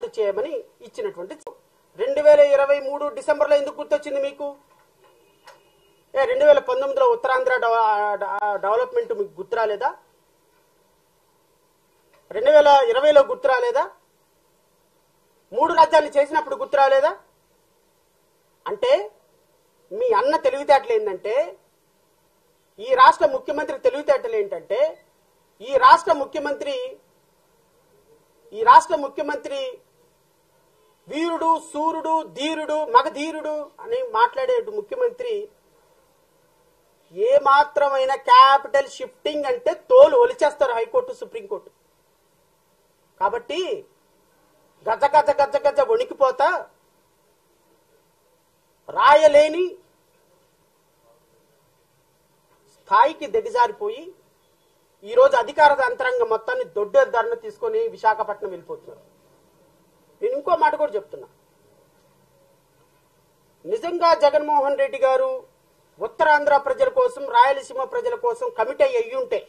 చేయమని ఇచ్చినటువంటి రెండు వేల ఇరవై మూడు డిసెంబర్లో ఎందుకు గుర్తొచ్చింది మీకు ఏ రెండు వేల పంతొమ్మిదిలో ఉత్తరాంధ్ర డెవ- డ- డెవలప్మెంట్ మీకు గుర్తు రాలేదా రెండు వేల ఇరవైలో గుర్తు రాలేదా మూడు రాజ్యాలు చేసినప్పుడు గుర్తు రాలేదా అంటే మీ అన్న తెలివితేటలు ఏంటంటే ఈ రాష్ట్ర ముఖ్యమంత్రి తెలివితేటలు ఏంటంటే ఈ రాష్ట్ర ముఖ్యమంత్రి ఈ రాష్ట్ర ముఖ్యమంత్రి వీరుడు సూర్యుడు ధీరుడు మగధీరుడు అని మాట్లాడే ముఖ్యమంత్రి ఏ మాత్రమైన క్యాపిటల్ షిఫ్టింగ్ అంటే తోలు ఒలిచేస్తారు హైకోర్టు సుప్రీంకోర్టు కాబట్టి గజ గజ గజ గజ వణికిపోతా రాయలేని స్థాయికి దిగజారిపోయి ఈరోజు అధికార యంత్రాంగం మొత్తాన్ని దొడ్డ ధరను తీసుకొని విశాఖపట్నం వెళ్ళిపోతున్నారు నేను ఇంకో మాట కూడా చెప్తున్నా నిజంగా జగన్మోహన్ రెడ్డి గారు ఉత్తరాంధ్ర ప్రజల కోసం రాయలసీమ ప్రజల కోసం కమిటీ అయ్యి ఉంటే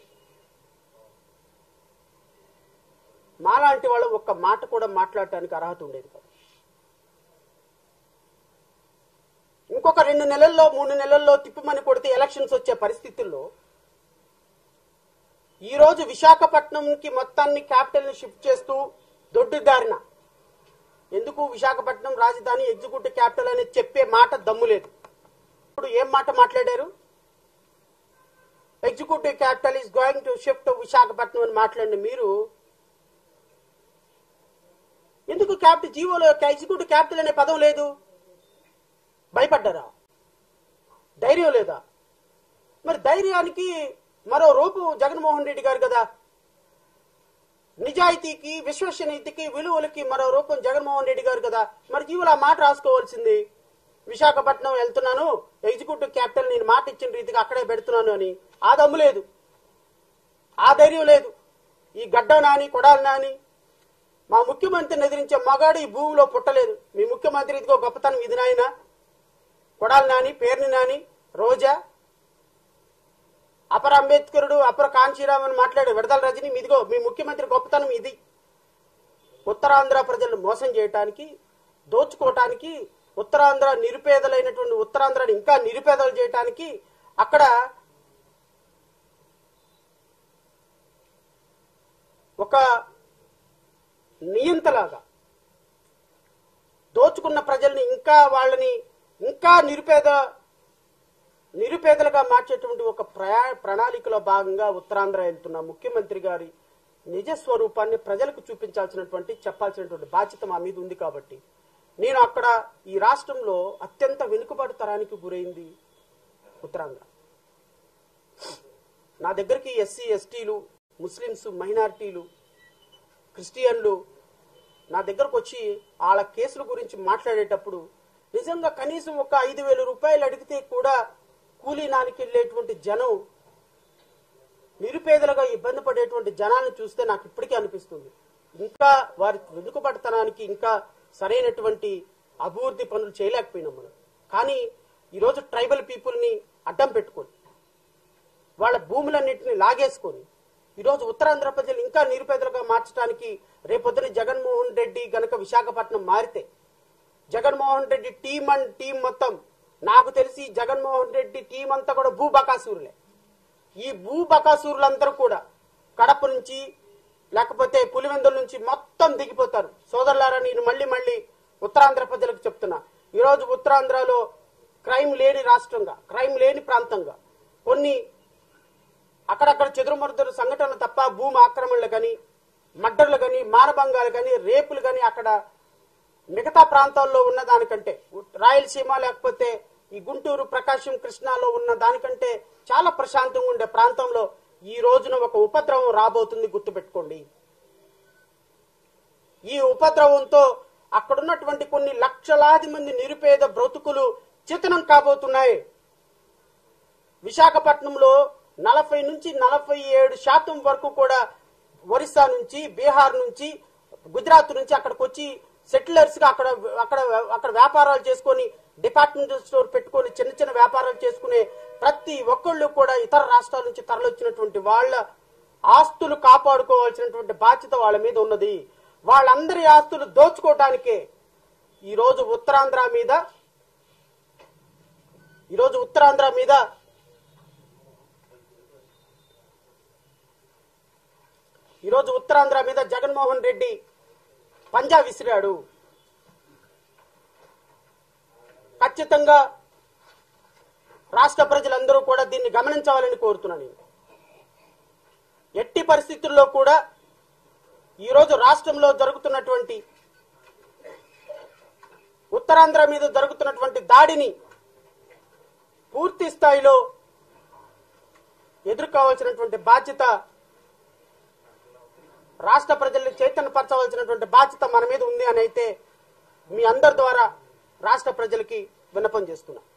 మాలాంటి వాళ్ళు ఒక్క మాట కూడా మాట్లాడటానికి అర్హత ఉండేది కాదు ఇంకొక రెండు నెలల్లో మూడు నెలల్లో తిప్పమని కొడితే ఎలక్షన్స్ వచ్చే పరిస్థితుల్లో ఈ రోజు విశాఖపట్నంకి మొత్తాన్ని క్యాపిటల్ ని షిఫ్ట్ చేస్తూ దొడ్డిదారిన ఎందుకు విశాఖపట్నం రాజధాని ఎగ్జిక్యూటివ్ క్యాపిటల్ అని చెప్పే మాట దమ్ము లేదు ఇప్పుడు ఏం మాట మాట్లాడారు executive capital is going to shift Visakhapatnam అని మాట్లాడిన మీరు ఎందుకు క్యాపిటల్ జీవోలో ఎగ్జిక్యూటివ్ క్యాపిటల్ అనే పదం లేదు భయపడ్డారా ధైర్యం లేదా మరి ధైర్యానికి మరో రూపు జగన్మోహన్ రెడ్డి గారు కదా నిజాయితీకి విశ్వసనీయతకి విలువలకి మరో రూపం జగన్మోహన్ రెడ్డి గారు కదా మరి జీవులు ఆ మాట రాసుకోవాల్సింది విశాఖపట్నం వెళ్తున్నాను ఎగ్జిక్యూటివ్ క్యాపిటల్ నేను మాట ఇచ్చిన రీతిగా అక్కడే పెడుతున్నాను అని ఆ దమ్ము లేదు ఆ ధైర్యం లేదు ఈ గడ్డ నాని కొడాలి నాని మా ముఖ్యమంత్రిని ఎదిరించే మగాడు ఈ భూమిలో పుట్టలేదు మీ ముఖ్యమంత్రి ఇదిగో గొప్పతనం ఇది నాయన కొడాలి నాని పేర్ని నాని రోజా అపర అంబేద్కరుడు అపర కాంచీరామ్ అని మాట్లాడే విడదల రజని మీదిగో మీ ముఖ్యమంత్రి గొప్పతనం ఇది ఉత్తరాంధ్ర ప్రజలను మోసం చేయటానికి దోచుకోవటానికి ఉత్తరాంధ్ర నిరుపేదలైనటువంటి ఉత్తరాంధ్రని ఇంకా నిరుపేదలు చేయటానికి అక్కడ ఒక నియంతలాగా దోచుకున్న ప్రజల్ని ఇంకా వాళ్ళని ఇంకా నిరుపేద నిరుపేదలుగా మార్చేటువంటి ఒక ప్రయా ప్రణాళికలో భాగంగా ఉత్తరాంధ్ర వెళ్తున్న ముఖ్యమంత్రి గారి నిజ స్వరూపాన్ని ప్రజలకు చూపించాల్సినటువంటి చెప్పాల్సినటువంటి బాధ్యత మా మీద ఉంది కాబట్టి నేను అక్కడ ఈ రాష్ట్రంలో అత్యంత వెనుకబడి తరానికి గురైంది ఉత్తరాంధ్ర నా దగ్గరికి ఎస్సీ ఎస్టీలు ముస్లిమ్స్ మైనారిటీలు క్రిస్టియన్లు నా దగ్గరకు వచ్చి వాళ్ళ కేసుల గురించి మాట్లాడేటప్పుడు నిజంగా కనీసం ఒక ఐదు వేల రూపాయలు అడిగితే కూడా కూలీ నానికి వెళ్ళేటువంటి జనం నిరుపేదలుగా ఇబ్బంది పడేటువంటి జనాలను చూస్తే నాకు ఇప్పటికీ అనిపిస్తుంది ఇంకా వారి వెనుకబడతనానికి ఇంకా సరైనటువంటి అభివృద్ధి పనులు చేయలేకపోయినాం మనం కానీ ఈరోజు ట్రైబల్ పీపుల్ని అడ్డం పెట్టుకొని వాళ్ళ భూములన్నింటినీ లాగేసుకొని ఈరోజు ఉత్తరాంధ్ర ప్రజలు ఇంకా నిరుపేదలుగా మార్చడానికి రేపొద్దున జగన్మోహన్ రెడ్డి గనక విశాఖపట్నం మారితే Jaganmohan Reddy team and team మొత్తం నాకు తెలిసి జగన్మోహన్ రెడ్డి టీం అంతా కూడా భూ బకాసూరులే ఈ భూ బకాసూరులందరూ కూడా కడప నుంచి లేకపోతే పులివెందుల నుంచి మొత్తం దిగిపోతారు సోదరులారా నేను మళ్ళీ మళ్ళీ ఉత్తరాంధ్ర ప్రజలకు చెప్తున్నా ఈరోజు ఉత్తరాంధ్రలో క్రైమ్ లేని రాష్ట్రంగా క్రైమ్ లేని ప్రాంతంగా కొన్ని అక్కడక్కడ చెదురుమరుదురు సంఘటనలు తప్ప భూమి ఆక్రమణలు కానీ మడ్డర్లు కానీ మానభంగాలు కానీ రేపులు కానీ అక్కడ మిగతా ప్రాంతాల్లో ఉన్న దానికంటే రాయలసీమ లేకపోతే ఈ గుంటూరు ప్రకాశం కృష్ణాలో ఉన్న దానికంటే చాలా ప్రశాంతంగా ఉండే ప్రాంతంలో ఈ రోజున ఒక ఉపద్రవం రాబోతుంది గుర్తుపెట్టుకోండి ఈ ఉపద్రవంతో అక్కడున్నటువంటి కొన్ని లక్షలాది మంది నిరుపేద బ్రతుకులు చితనం కాబోతున్నాయి విశాఖపట్నంలో నలభై నుంచి నలభై ఏడు శాతం వరకు కూడా ఒరిస్సా నుంచి బీహార్ నుంచి గుజరాత్ నుంచి అక్కడికి వచ్చి సెటిలర్స్ గా అక్కడ అక్కడ అక్కడ వ్యాపారాలు చేసుకొని డిపార్ట్మెంటల్ స్టోర్ పెట్టుకొని చిన్న చిన్న వ్యాపారాలు చేసుకునే ప్రతి ఒక్కళ్ళు కూడా ఇతర రాష్ట్రాల నుంచి తరలిచ్చినటువంటి వాళ్ళ ఆస్తులు కాపాడుకోవాల్సినటువంటి బాధ్యత వాళ్ళ మీద ఉన్నది వాళ్ళందరి ఆస్తులు దోచుకోవటానికే ఈరోజు ఉత్తరాంధ్ర మీద ఈరోజు ఉత్తరాంధ్ర మీద ఈరోజు ఉత్తరాంధ్ర మీద జగన్మోహన్ రెడ్డి పంజా విసిరాడు ఖచ్చితంగా రాష్ట్ర ప్రజలందరూ కూడా దీన్ని గమనించవాలని కోరుతున్నాను నేను ఎట్టి పరిస్థితుల్లో కూడా ఈరోజు రాష్ట్రంలో జరుగుతున్నటువంటి ఉత్తరాంధ్ర మీద జరుగుతున్నటువంటి దాడిని పూర్తి స్థాయిలో ఎదుర్కోవాల్సినటువంటి బాధ్యత రాష్ట్ర ప్రజల్ని చైతన్యపరచవలసినటువంటి బాధ్యత మన మీద ఉంది అని అయితే మీ అందరి ద్వారా రాష్ట్ర ప్రజలకి విన్నపం చేస్తున్నా